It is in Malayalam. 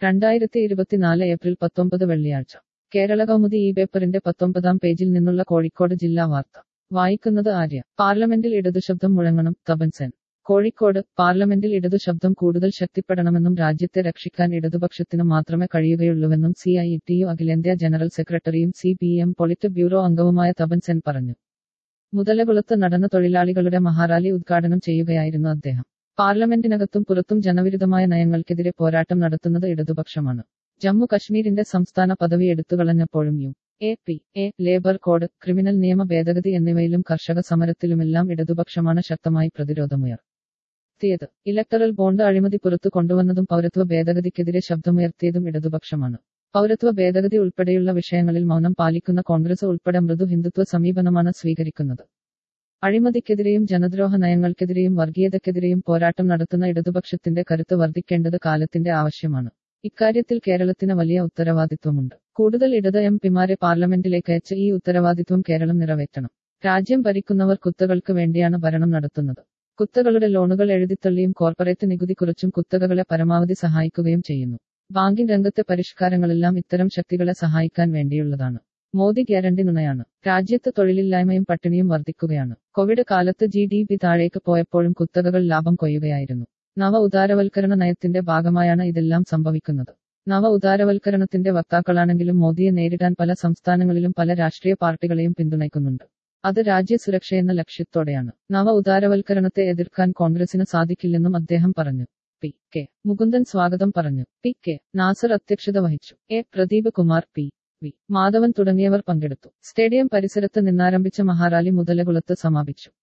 രണ്ടായിരത്തി ഇരുപത്തിനാല് ഏപ്രിൽ പത്തൊമ്പത് വെള്ളിയാഴ്ച കേരള കൗമുദി ഈ പേപ്പറിന്റെ പത്തൊമ്പതാം പേജിൽ നിന്നുള്ള കോഴിക്കോട് ജില്ലാ വാർത്ത വായിക്കുന്നത് ആര്യ പാർലമെന്റിൽ ഇടതുശബ്ദം മുഴങ്ങണം തപൻസെൻ കോഴിക്കോട് പാർലമെന്റിൽ ഇടതു ശബ്ദം കൂടുതൽ ശക്തിപ്പെടണമെന്നും രാജ്യത്തെ രക്ഷിക്കാൻ ഇടതുപക്ഷത്തിന് മാത്രമേ കഴിയുകയുള്ളൂവെന്നും സി ഐ ടി യു അഖിലേന്ത്യാ ജനറൽ സെക്രട്ടറിയും C P M polit bureau അംഗവുമായ തപൻസെൻ പറഞ്ഞു മുതലകുളത്ത് നടന്ന തൊഴിലാളികളുടെ മഹാറാലി ഉദ്ഘാടനം ചെയ്യുകയായിരുന്നു അദ്ദേഹം പാർലമെന്റിനകത്തും പുറത്തും ജനവിരുദ്ധമായ നയങ്ങൾക്കെതിരെ പോരാട്ടം നടത്തുന്നത് ഇടതുപക്ഷമാണ് ജമ്മു കശ്മീരിന്റെ സംസ്ഥാന പദവി എടുത്തുകളഞ്ഞപ്പോഴും U A P A labour code criminal നിയമ ഭേദഗതി എന്നിവയിലും കർഷക സമരത്തിലുമെല്ലാം ഇടതുപക്ഷമാണ് ശക്തമായി പ്രതിരോധമുയർത്തിയത് ഇലക്ടറൽ ബോണ്ട് അഴിമതി പുറത്തു കൊണ്ടുവന്നതും പൗരത്വ ഭേദഗതിക്കെതിരെ ശബ്ദമുയർത്തിയതും ഇടതുപക്ഷമാണ് പൗരത്വ ഭേദഗതി ഉൾപ്പെടെയുള്ള വിഷയങ്ങളിൽ മൗനം പാലിക്കുന്ന കോൺഗ്രസ് ഉൾപ്പെടെ മൃദു ഹിന്ദുത്വ സമീപനമാണ് സ്വീകരിക്കുന്നത് അഴിമതിക്കെതിരെയും ജനദ്രോഹ നയങ്ങൾക്കെതിരെയും വർഗീയതക്കെതിരെയും പോരാട്ടം നടത്തുന്ന ഇടതുപക്ഷത്തിന്റെ കരുത്ത് വർദ്ധിക്കേണ്ടത് കാലത്തിന്റെ ആവശ്യമാണ് ഇക്കാര്യത്തിൽ കേരളത്തിന് വലിയ ഉത്തരവാദിത്വമുണ്ട് കൂടുതൽ ഇടത് എം പിമാരെ പാർലമെന്റിലേക്ക് അയച്ച് ഈ ഉത്തരവാദിത്വം കേരളം നിറവേറ്റണം രാജ്യം ഭരിക്കുന്നവർ കുത്തകൾക്ക് വേണ്ടിയാണ് ഭരണം നടത്തുന്നത് കുത്തകളുടെ ലോണുകൾ എഴുതിത്തള്ളിയും കോർപ്പറേറ്റ് നികുതി കുറച്ചും കുത്തകകളെ പരമാവധി സഹായിക്കുകയും ചെയ്യുന്നു ബാങ്കിംഗ് രംഗത്തെ പരിഷ്കാരങ്ങളെല്ലാം ഇത്തരം ശക്തികളെ സഹായിക്കാൻ വേണ്ടിയുള്ളതാണ് മോദി ഗ്യാരണ്ടി നുണയാണ് രാജ്യത്ത് തൊഴിലില്ലായ്മയും പട്ടിണിയും വർദ്ധിക്കുകയാണ് കോവിഡ് കാലത്ത് ജി ഡി പി താഴേക്ക് പോയപ്പോഴും കുത്തകകൾ ലാഭം കൊയ്യുകയായിരുന്നു നവ ഉദാരവൽക്കരണ നയത്തിന്റെ ഭാഗമായാണ് ഇതെല്ലാം സംഭവിക്കുന്നത് നവ ഉദാരവൽക്കരണത്തിന്റെ വക്താക്കളാണെങ്കിലും മോദിയെ നേരിടാൻ പല സംസ്ഥാനങ്ങളിലും പല രാഷ്ട്രീയ പാർട്ടികളെയും പിന്തുണയ്ക്കുന്നുണ്ട് അത് രാജ്യസുരക്ഷയെന്ന ലക്ഷ്യത്തോടെയാണ് നവ ഉദാരവൽക്കരണത്തെ എതിർക്കാൻ കോൺഗ്രസിന് സാധിക്കില്ലെന്നും അദ്ദേഹം പറഞ്ഞു പി കെ മുകുന്ദൻ സ്വാഗതം പറഞ്ഞു പി കെ നാസർ അധ്യക്ഷത വഹിച്ചു A Pradeep Kumar P V Madhavan തുടങ്ങിയവർ പങ്കെടുത്തു സ്റ്റേഡിയം പരിസരത്ത് നിന്നാരംഭിച്ച മഹാറാലി മുതലകുളത്ത് സമാപിച്ചു